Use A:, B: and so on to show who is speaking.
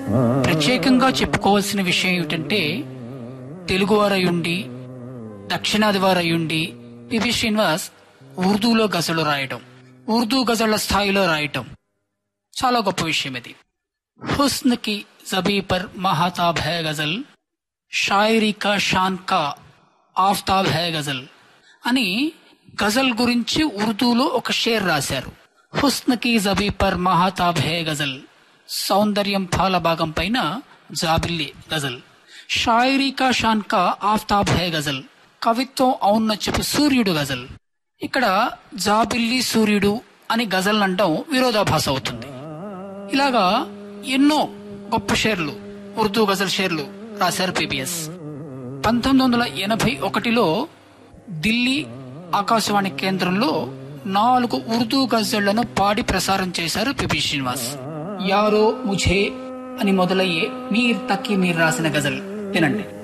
A: ప్రత్యేకంగా చెప్పుకోవాల్సిన విషయం ఏమిటంటే తెలుగువారయుండి దక్షిణాది వారయుండి పివి శ్రీనివాస్ ఉర్దూలో గజలు రాయటం ఉర్దూ గజళ్ల స్థాయిలో రాయటం చాలా గొప్ప విషయం ఇది హుస్న్ కి జబీ పర్ మహాతాబ్ హై గజల్ షాయరీ కా షాన్ కా ఆఫ్తాబ్ హై గజల్ అని గజల్ గురించి ఉర్దూలో ఒక షేర్ రాశారు హుస్న్ కి జబీ పర్ మహాతాబ్ హై గజల్ సౌందర్యం పాల భాగం పైన జాబిల్లి గజల్ షాయరీ కా షాన్ కా ఆఫ్తాబ్ హై గజల్ కవిత్వం ఔన్నత్యపు సూర్యుడు గజల్ ఇక్కడ జాబిల్లి సూర్యుడు అని గజల్ అంటాం విరోధాభాస అవుతుంది ఇలాగా ఎన్నో గొప్ప షేర్లు ఉర్దూ గజల్ షేర్లు రాశారు పిబిఎస్ పంతొమ్మిది వందల ఎనభై ఒకటిలో ఢిల్లీ ఆకాశవాణి కేంద్రంలో నాలుగు ఉర్దూ గజళ్లను పాడి ప్రసారం చేశారు పిబి శ్రీనివాస్ యారో ముఝే అని మొదలయ్యే మీర్ తక్కి మీరు రాసిన గజల్ వినండి